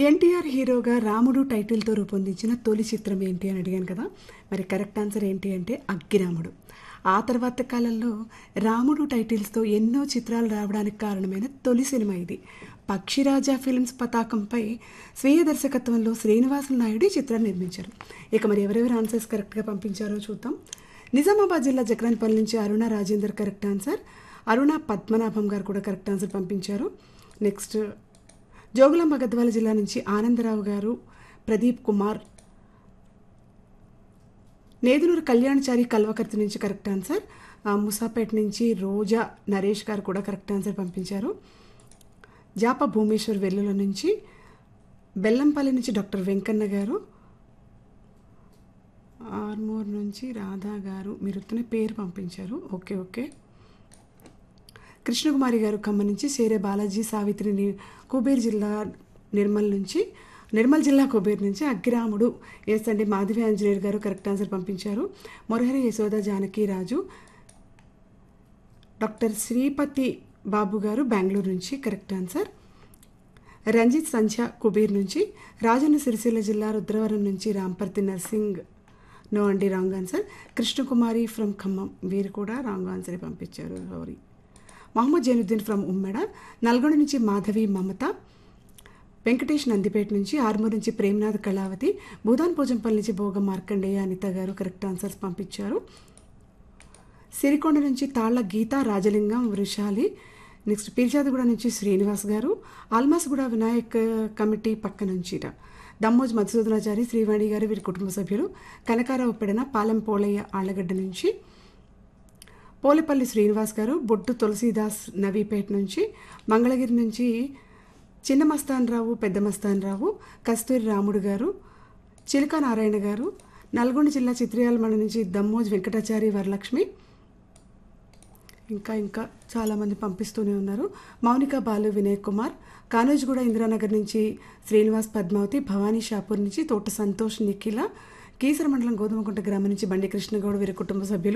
ఎన్టీఆర్ హీరోగా రాముడు టైటిల్తో రూపొందించిన తొలి చిత్రం ఏంటి అని అడిగాను కదా మరి కరెక్ట్ ఆన్సర్ ఏంటి అంటే అగ్గిరాముడు ఆ తర్వాత కాలంలో రాముడు టైటిల్స్తో ఎన్నో చిత్రాలు రావడానికి కారణమైన తొలి సినిమా ఇది పక్షిరాజా ఫిల్మ్స్ పతాకంపై స్వీయ దర్శకత్వంలో శ్రీనివాసులు నాయుడు ఈ చిత్రాన్ని నిర్మించారు ఇక మరి ఎవరెవరు ఆన్సర్స్ కరెక్ట్గా పంపించారో చూద్దాం నిజామాబాద్ జిల్లా జక్రాన్పల్లి నుంచి అరుణ రాజేందర్ కరెక్ట్ ఆన్సర్ అరుణ పద్మనాభం గారు కూడా కరెక్ట్ ఆన్సర్ పంపించారు నెక్స్ట్ జోగులాంబ గద్వాల జిల్లా నుంచి ఆనందరావు గారు ప్రదీప్ కుమార్ నేదునూరు కళ్యాణచారి కల్వకర్తి నుంచి కరెక్ట్ ఆన్సర్ ఆ, ముసాపేట్ నుంచి రోజా నరేష్ గారు కూడా కరెక్ట్ ఆన్సర్ పంపించారు జాప భూమేశ్వర్ వెల్లుల నుంచి బెల్లంపల్లి నుంచి డాక్టర్ వెంకన్న గారు ఆర్మూర్ నుంచి రాధా గారు మీరు ఉత్తనే పేరు పంపించారు ఓకే ఓకే కృష్ణకుమారి గారు ఖమ్మం నుంచి సేరే బాలాజీ సావిత్రిని కుబేర్ జిల్లా నిర్మల్ నుంచి నిర్మల్ జిల్లా కుబేర్ నుంచి అగ్గిరాముడు ఎస్ అండి మాధవి ఆంజనేయులు గారు కరెక్ట్ ఆన్సర్ పంపించారు మొరహరి యశోద జానకి రాజు డాక్టర్ శ్రీపతి బాబు గారు బెంగళూరు నుంచి కరెక్ట్ ఆన్సర్ రంజిత్ సంధ్య కుబీర్ నుంచి రాజన్న సిరిసిల్ల జిల్లా రుద్రవరం నుంచి రాంపర్తి నర్సింగ్ నో అండి wrong answer Krishnakumari from Khammam వీరు కూడా రాంగ్ ఆన్సర్ పంపించారు సారీ మహమ్మద్ జైనుద్దీన్ ఫ్రమ్ ఉమ్మెడ నల్గొండ నుంచి మాధవి మమత వెంకటేష్ నందిపేట నుంచి ఆర్మూర్ నుంచి ప్రేమనాథ్ కళావతి భూదాన్ పోజంపల్లి నుంచి భోగ మార్కండేయ అనిత గారు కరెక్ట్ ఆన్సర్స్ పంపించారు సిరికొండ నుంచి తాళ్ల గీత రాజలింగం వృషాలి నెక్స్ట్ పీర్జాదగూడ నుంచి శ్రీనివాస్ గారు ఆల్మాస్గూడ వినాయక్ కమిటీ పక్క నుంచి ఇట. దమ్మోజ్ మధుసూదనాచారి శ్రీవాణి గారు వీరి కుటుంబ సభ్యులు కనకారావు పెడన పాలెం పోలయ్య ఆళ్లగడ్డ నుంచి పోలేపల్లి శ్రీనివాస్ గారు బొట్టు తులసీదాస్ నవీపేట నుంచి మంగళగిరి నుంచి చిన్న మస్తాన్ రావు పెద్ద మస్తాన్ రావు కస్తూరి రాముడు గారు చిలక నారాయణ గారు నల్గొండ జిల్లా చిత్రయాలమణ నుంచి దమ్మోజ్ వెంకటాచారి వరలక్ష్మి ఇంకా ఇంకా చాలామంది పంపిస్తూనే ఉన్నారు మౌనిక బాలు వినయ్ కుమార్ కానోజ్గూడ ఇందిరానగర్ నుంచి శ్రీనివాస్ పద్మావతి భవానీ షాపూర్ నుంచి తోట సంతోష్ నిఖిల కీసర మండలం గోధుమకుంట గ్రామం నుంచి బండి కృష్ణగౌడ్ వీరి కుటుంబ సభ్యులు